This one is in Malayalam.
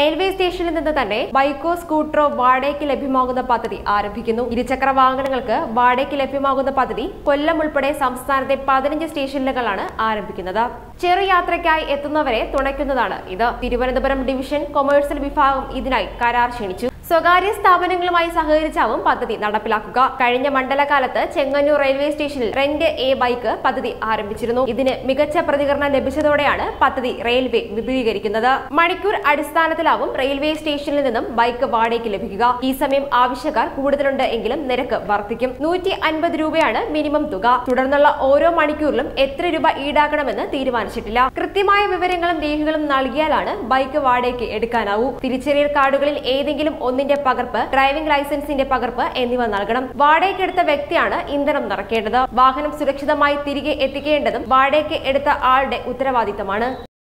റെയിൽവേ സ്റ്റേഷനിൽ നിന്ന് തന്നെ ബൈക്കോ സ്കൂട്ടറോ വാടകയ്ക്ക് ലഭ്യമാകുന്ന പദ്ധതി ആരംഭിക്കുന്നു ഇരുചക്ര വാഹനങ്ങൾക്ക് വാടകയ്ക്ക് ലഭ്യമാകുന്ന പദ്ധതി കൊല്ലം ഉൾപ്പെടെ സംസ്ഥാനത്തെ പതിനഞ്ച് സ്റ്റേഷനുകളാണ് ആരംഭിക്കുന്നത് ചെറുയാത്രയ്ക്കായി എത്തുന്നവരെ തുണയ്ക്കുന്നതാണ് ഇത് തിരുവനന്തപുരം ഡിവിഷൻ കൊമേഴ്സ്യൽ വിഭാഗം ഇതിനായി കരാർ ക്ഷണിച്ചു സ്വകാര്യ സ്ഥാപനങ്ങളുമായി സഹകരിച്ചാവും പദ്ധതി നടപ്പിലാക്കുക കഴിഞ്ഞ മണ്ഡലകാലത്ത് ചെങ്ങന്നൂർ റെയിൽവേ സ്റ്റേഷനിൽ റെന്റ് എ ബൈക്ക് പദ്ധതി ആരംഭിച്ചിരുന്നു ഇതിന് മികച്ച പ്രതികരണം ലഭിച്ചതോടെയാണ് പദ്ധതി റെയിൽവേ വിപുലീകരിക്കുന്നത് മണിക്കൂർ അടിസ്ഥാനത്തിലാവും റെയിൽവേ സ്റ്റേഷനിൽ നിന്നും ബൈക്ക് വാടകയ്ക്ക് ലഭിക്കുക ഈ സമയം ആവശ്യക്കാർ കൂടുതലുണ്ട് എങ്കിലും നിരക്ക് വർദ്ധിക്കും നൂറ്റി അൻപത് രൂപയാണ് മിനിമം തുക തുടർന്നുള്ള ഓരോ മണിക്കൂറിലും എത്ര രൂപ ഈടാക്കണമെന്ന് തീരുമാനിച്ചിട്ടില്ല കൃത്യമായ വിവരങ്ങളും രേഖകളും നൽകിയാലാണ് ബൈക്ക് വാടകയ്ക്ക് എടുക്കാനാവൂ തിരിച്ചറിയൽ കാർഡുകളിൽ ഏതെങ്കിലും ഒന്നിന്റെ പകർപ്പ് ഡ്രൈവിംഗ് ലൈസൻസിന്റെ പകർപ്പ് എന്നിവ നൽകണം വാടകയ്ക്കെടുത്ത വ്യക്തിയാണ് ഇന്ധനം നിറക്കേണ്ടത് വാഹനം സുരക്ഷിതമായി തിരികെ എത്തിക്കേണ്ടതും വാടകയ്ക്ക് എടുത്ത ആളുടെ ഉത്തരവാദിത്തമാണ്